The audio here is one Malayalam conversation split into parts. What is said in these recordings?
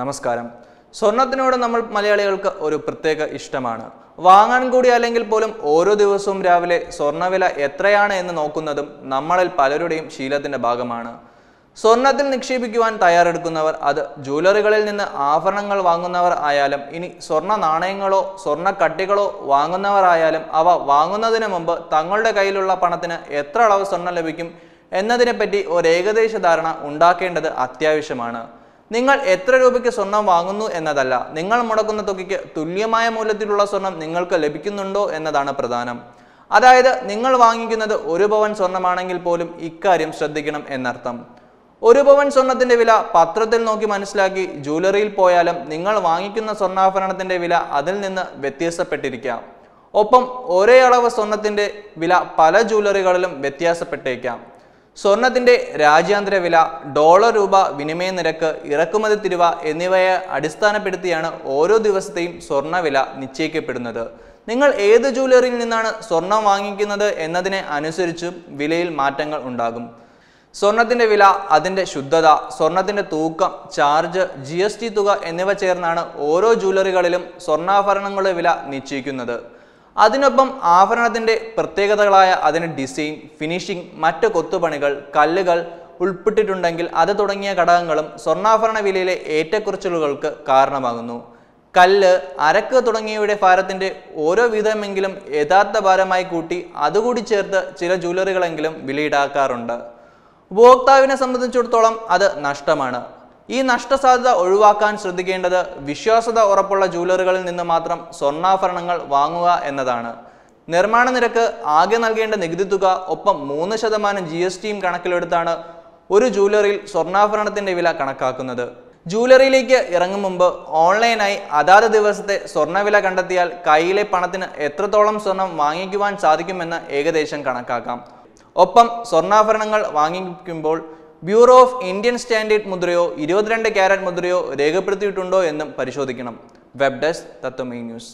നമസ്കാരം സ്വർണത്തിനോട് നമ്മൾ മലയാളികൾക്ക് ഒരു പ്രത്യേക ഇഷ്ടമാണ് വാങ്ങാൻ കൂടി അല്ലെങ്കിൽ പോലും ഓരോ ദിവസവും രാവിലെ സ്വർണ്ണവില എത്രയാണ് എന്ന് നോക്കുന്നതും നമ്മളിൽ പലരുടെയും ശീലത്തിന്റെ ഭാഗമാണ് സ്വർണത്തിൽ നിക്ഷേപിക്കുവാൻ തയ്യാറെടുക്കുന്നവർ അത് ജ്വല്ലറികളിൽ നിന്ന് ആഭരണങ്ങൾ വാങ്ങുന്നവർ ആയാലും ഇനി സ്വർണ്ണ നാണയങ്ങളോ സ്വർണ്ണ കട്ടികളോ വാങ്ങുന്നവർ ആയാലും അവ വാങ്ങുന്നതിന് മുമ്പ് തങ്ങളുടെ കയ്യിലുള്ള പണത്തിന് എത്ര അളവ് സ്വർണം ലഭിക്കും എന്നതിനെപ്പറ്റി ഒരു ഏകദേശ ധാരണ ഉണ്ടാക്കേണ്ടത് അത്യാവശ്യമാണ് നിങ്ങൾ എത്ര രൂപയ്ക്ക് സ്വർണം വാങ്ങുന്നു എന്നതല്ല നിങ്ങൾ മുടക്കുന്ന തുകയ്ക്ക് തുല്യമായ മൂല്യത്തിലുള്ള സ്വർണം നിങ്ങൾക്ക് ലഭിക്കുന്നുണ്ടോ എന്നതാണ് പ്രധാനം അതായത് നിങ്ങൾ വാങ്ങിക്കുന്നത് ഒരു പവൻ സ്വർണമാണെങ്കിൽ പോലും ഇക്കാര്യം ശ്രദ്ധിക്കണം എന്നർത്ഥം ഒരു പവൻ സ്വർണത്തിന്റെ വില പത്രത്തിൽ നോക്കി മനസ്സിലാക്കി ജ്വല്ലറിയിൽ പോയാലും നിങ്ങൾ വാങ്ങിക്കുന്ന സ്വർണ്ണാഭരണത്തിന്റെ വില അതിൽ നിന്ന് വ്യത്യാസപ്പെട്ടിരിക്കാം ഒപ്പം ഒരേ അളവ് സ്വർണത്തിന്റെ വില പല ജ്വല്ലറികളിലും വ്യത്യാസപ്പെട്ടേക്കാം സ്വർണത്തിന്റെ രാജ്യാന്തര വില ഡോളർ രൂപ വിനിമയ നിരക്ക് ഇറക്കുമതി തിരുവ എന്നിവയെ അടിസ്ഥാനപ്പെടുത്തിയാണ് ഓരോ ദിവസത്തെയും സ്വർണ്ണവില നിശ്ചയിക്കപ്പെടുന്നത് നിങ്ങൾ ഏത് ജ്വല്ലറിയിൽ നിന്നാണ് സ്വർണം വാങ്ങിക്കുന്നത് എന്നതിനെ അനുസരിച്ചും വിലയിൽ മാറ്റങ്ങൾ ഉണ്ടാകും സ്വർണത്തിന്റെ വില അതിന്റെ ശുദ്ധത സ്വർണത്തിന്റെ തൂക്കം ചാർജ് ജി എസ് ടി തുക എന്നിവ ചേർന്നാണ് ഓരോ ജ്വല്ലറികളിലും സ്വർണ്ണാഭരണങ്ങളുടെ വില നിശ്ചയിക്കുന്നത് അതിനൊപ്പം ആഭരണത്തിന്റെ പ്രത്യേകതകളായ അതിന് ഡിസൈൻ ഫിനിഷിംഗ് മറ്റ് കൊത്തുപണികൾ കല്ലുകൾ ഉൾപ്പെട്ടിട്ടുണ്ടെങ്കിൽ അത് തുടങ്ങിയ ഘടകങ്ങളും സ്വർണ്ണാഭരണ വിലയിലെ ഏറ്റക്കുറച്ചിലുകൾക്ക് കാരണമാകുന്നു കല്ല് അരക്ക് തുടങ്ങിയവയുടെ ഭാരത്തിന്റെ ഓരോ വീതമെങ്കിലും യഥാർത്ഥ ഭാരമായി കൂട്ടി അതുകൂടി ചേർത്ത് ചില ജ്വല്ലറികളെങ്കിലും വിലയിടാക്കാറുണ്ട് ഉപഭോക്താവിനെ സംബന്ധിച്ചിടത്തോളം അത് നഷ്ടമാണ് ഈ നഷ്ടസാധ്യത ഒഴിവാക്കാൻ ശ്രദ്ധിക്കേണ്ടത് വിശ്വാസത ഉറപ്പുള്ള ജ്വല്ലറികളിൽ നിന്ന് മാത്രം സ്വർണ്ണാഭരണങ്ങൾ വാങ്ങുക എന്നതാണ് നിർമ്മാണ നിരക്ക് ആകെ നൽകേണ്ട നികുതി തുക ഒപ്പം മൂന്ന് ശതമാനം ജി എസ് ടിയും കണക്കിലെടുത്താണ് ഒരു ജ്വല്ലറിയിൽ സ്വർണ്ണാഭരണത്തിന്റെ വില കണക്കാക്കുന്നത് ജ്വല്ലറിയിലേക്ക് ഇറങ്ങും മുമ്പ് ഓൺലൈനായി അതാത് ദിവസത്തെ സ്വർണ്ണവില കണ്ടെത്തിയാൽ കയ്യിലെ പണത്തിന് എത്രത്തോളം സ്വർണം വാങ്ങിക്കുവാൻ സാധിക്കുമെന്ന് ഏകദേശം കണക്കാക്കാം ഒപ്പം സ്വർണ്ണാഭരണങ്ങൾ വാങ്ങിക്കുമ്പോൾ ബ്യൂറോ ഓഫ് ഇന്ത്യൻ സ്റ്റാൻഡേർഡ് മുദ്രയോ ഇരുപത്തിരണ്ട് ക്യാരറ്റ് മുദ്രയോ രേഖപ്പെടുത്തിയിട്ടുണ്ടോ എന്നും പരിശോധിക്കണം web desk Tatvamayi news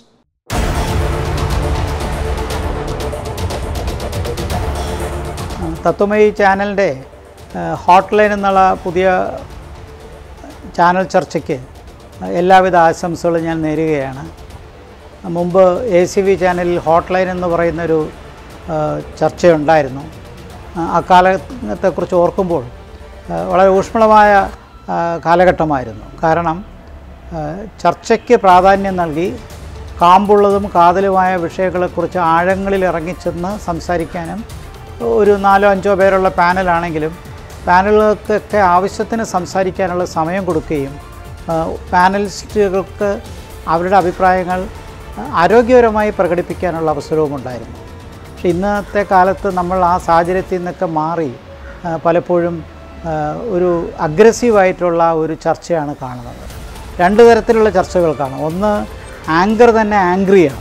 Tatvamayi ചാനലിൻ്റെ ഹോട്ട് ലൈൻ എന്നുള്ള പുതിയ ചാനൽ ചർച്ചയ്ക്ക് എല്ലാവിധ ആശംസകളും ഞാൻ നേരുകയാണ് മുമ്പ് എ സി വി ചാനലിൽ ഹോട്ട് ലൈൻ എന്ന് പറയുന്നൊരു ആ, ചർച്ചയുണ്ടായിരുന്നു ആ, അക്കാലത്തെക്കുറിച്ച് ഓർക്കുമ്പോൾ ആ, വളരെ ഊഷ്മളമായ ആ, കാലഘട്ടമായിരുന്നു കാരണം ആ, ചർച്ചയ്ക്ക് പ്രാധാന്യം നൽകി കാമ്പുള്ളതും കാതലുമായ വിഷയങ്ങളെക്കുറിച്ച് ആഴങ്ങളിൽ ഇറങ്ങിച്ചെന്ന് സംസാരിക്കാനും ഒരു നാലോ അഞ്ചോ പേരുള്ള പാനലാണെങ്കിലും പാനലുകൾക്കൊക്കെ ആവശ്യത്തിന് സംസാരിക്കാനുള്ള സമയം കൊടുക്കുകയും ആ, പാനലിസ്റ്റുകൾക്ക് അവരുടെ അഭിപ്രായങ്ങൾ ആരോഗ്യപരമായി പ്രകടിപ്പിക്കാനുള്ള അവസരവും ഉണ്ടായിരുന്നു പക്ഷെ ഇന്നത്തെ കാലത്ത് നമ്മൾ ആ സാഹചര്യത്തിൽ നിന്നൊക്കെ മാറി ആ, പലപ്പോഴും ആ, ഒരു അഗ്രസീവായിട്ടുള്ള ഒരു ചർച്ചയാണ് കാണുന്നത് രണ്ട് തരത്തിലുള്ള ചർച്ചകൾ കാണും ഒന്ന് ആങ്കർ തന്നെ ആംഗ്രിയാണ്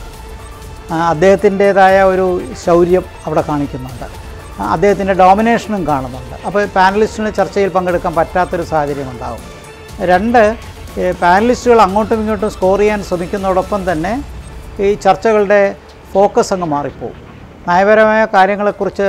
അദ്ദേഹത്തിൻ്റേതായ ഒരു ശൗര്യം അവിടെ കാണിക്കുന്നുണ്ട് ആ, അദ്ദേഹത്തിൻ്റെ ഡോമിനേഷനും കാണുന്നുണ്ട് അപ്പോൾ പാനലിസ്റ്റിന് ചർച്ചയിൽ പങ്കെടുക്കാൻ പറ്റാത്തൊരു സാഹചര്യം ഉണ്ടാകും രണ്ട് ഈ പാനലിസ്റ്റുകൾ അങ്ങോട്ടും ഇങ്ങോട്ടും സ്കോർ ചെയ്യാൻ ശ്രമിക്കുന്നതോടൊപ്പം തന്നെ ഈ ചർച്ചകളുടെ ഫോക്കസ് അങ്ങ് മാറിപ്പോകും നയപരമായ കാര്യങ്ങളെക്കുറിച്ച്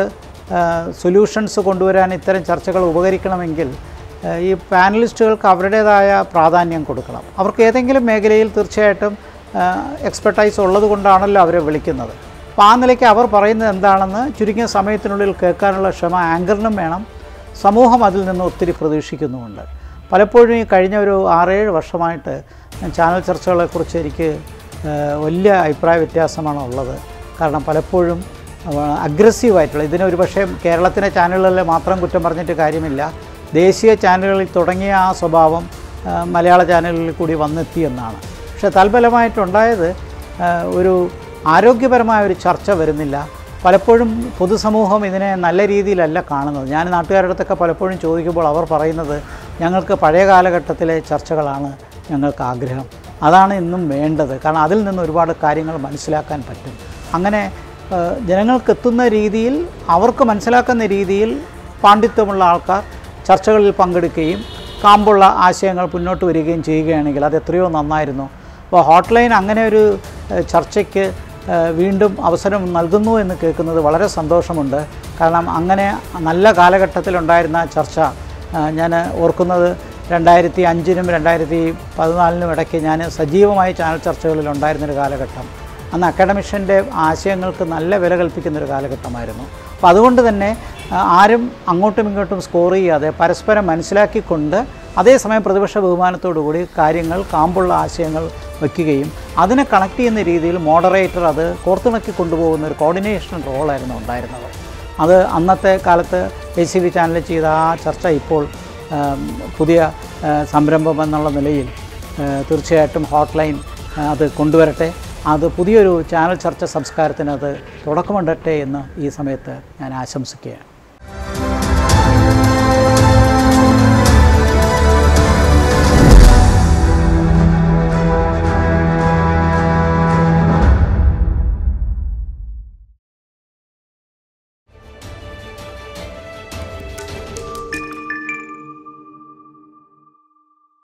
സൊല്യൂഷൻസ് കൊണ്ടുവരാൻ ഇത്തരം ചർച്ചകൾ ഉപകരിക്കണമെങ്കിൽ ആ, ഈ പാനലിസ്റ്റുകൾക്ക് അവരുടേതായ പ്രാധാന്യം കൊടുക്കണം അവർക്ക് ഏതെങ്കിലും മേഖലയിൽ തീർച്ചയായിട്ടും എക്സ്പെർട്ടൈസ് ഉള്ളത് കൊണ്ടാണല്ലോ അവരെ വിളിക്കുന്നത് അപ്പോൾ ആ നിലയ്ക്ക് അവർ പറയുന്നത് എന്താണെന്ന് ചുരുങ്ങിയ സമയത്തിനുള്ളിൽ കേൾക്കാനുള്ള ക്ഷമ ആങ്കറിനും വേണം സമൂഹം അതിൽ നിന്ന് ഒത്തിരി പ്രതീക്ഷിക്കുന്നുമുണ്ട് പലപ്പോഴും ഈ കഴിഞ്ഞ ഒരു ആറേഴ് വർഷമായിട്ട് ഞാൻ ചാനൽ ചർച്ചകളെക്കുറിച്ച് എനിക്ക് ആ, വലിയ അഭിപ്രായ വ്യത്യാസമാണ് ഉള്ളത് കാരണം പലപ്പോഴും അഗ്രസീവായിട്ടുള്ള ഇതിന് ഒരു പക്ഷേ കേരളത്തിലെ ചാനലുകളിൽ മാത്രം കുറ്റം പറഞ്ഞിട്ട് കാര്യമില്ല ദേശീയ ചാനലുകളിൽ തുടങ്ങിയ ആ സ്വഭാവം ആ, മലയാള ചാനലുകളിൽ കൂടി വന്നെത്തി എന്നാണ് പക്ഷേ തൽഫലമായിട്ടുണ്ടായത് ആ, ഒരു ആരോഗ്യപരമായ ഒരു ചർച്ച വരുന്നില്ല പലപ്പോഴും പൊതുസമൂഹം ഇതിനെ നല്ല രീതിയിലല്ല കാണുന്നത് ഞാൻ നാട്ടുകാരുടെ അടുത്തൊക്കെ പലപ്പോഴും ചോദിക്കുമ്പോൾ അവർ പറയുന്നത് ഞങ്ങൾക്ക് പഴയ കാലഘട്ടത്തിലെ ചർച്ചകളാണ് ഞങ്ങൾക്ക് ആഗ്രഹം അതാണ് ഇന്നും വേണ്ടത് കാരണം അതിൽ നിന്ന് ഒരുപാട് കാര്യങ്ങൾ മനസ്സിലാക്കാൻ പറ്റും അങ്ങനെ ആ, ജനങ്ങൾക്ക് എത്തുന്ന രീതിയിൽ അവർക്ക് മനസ്സിലാക്കുന്ന രീതിയിൽ പാണ്ഡിത്യമുള്ള ആൾക്കാർ ചർച്ചകളിൽ പങ്കെടുക്കുകയും കാമ്പുള്ള ആശയങ്ങൾ മുന്നോട്ട് വരികയും ചെയ്യുകയാണെങ്കിൽ അത് എത്രയോ നന്നായിരുന്നു അപ്പോൾ ഹോട്ട് ലൈൻ അങ്ങനെ ഒരു ഏഹ്, ചർച്ചയ്ക്ക് ഏഹ്, വീണ്ടും അവസരം നൽകുന്നു എന്ന് കേൾക്കുന്നത് വളരെ സന്തോഷമുണ്ട് കാരണം അങ്ങനെ നല്ല കാലഘട്ടത്തിലുണ്ടായിരുന്ന ചർച്ച ഞാൻ ഓർക്കുന്നത് രണ്ടായിരത്തി അഞ്ചിനും രണ്ടായിരത്തി പതിനാലിനും ഇടയ്ക്ക് ഞാൻ സജീവമായി ചാനൽ ചർച്ചകളിൽ ഉണ്ടായിരുന്നൊരു കാലഘട്ടം അന്ന് അക്കാഡമിഷ്യൻ്റെ ആശയങ്ങൾക്ക് നല്ല വില കൽപ്പിക്കുന്നൊരു കാലഘട്ടമായിരുന്നു അപ്പോൾ അതുകൊണ്ട് തന്നെ ആ, ആരും അങ്ങോട്ടും ഇങ്ങോട്ടും സ്കോർ ചെയ്യാതെ പരസ്പരം മനസ്സിലാക്കിക്കൊണ്ട് അതേസമയം പ്രതിപക്ഷ ബഹുമാനത്തോടു കൂടി കാര്യങ്ങൾ കാമ്പുള്ള ആശയങ്ങൾ വയ്ക്കുകയും അതിനെ കണക്ട് ചെയ്യുന്ന രീതിയിൽ മോഡറേറ്റർ അത് കോർത്തിണക്കി കൊണ്ടുപോകുന്ന ഒരു കോർഡിനേഷൻ റോളായിരുന്നു ഉണ്ടായിരുന്നത് അത് അന്നത്തെ കാലത്ത് എ സി വി ചാനലിൽ ചെയ്ത ആ ചർച്ച ഇപ്പോൾ ആം, പുതിയ ആ, സംരംഭം എന്നുള്ള നിലയിൽ ആ, തീർച്ചയായിട്ടും ഹോട്ട് ലൈൻ ആ, അത് കൊണ്ടുവരട്ടെ അത് പുതിയൊരു ചാനൽ ചർച്ച സംസ്കാരത്തിന് അത് തുടക്കമുണ്ടട്ടെ എന്ന് ഈ സമയത്ത് ഞാൻ ആശംസിക്കുകയാണ്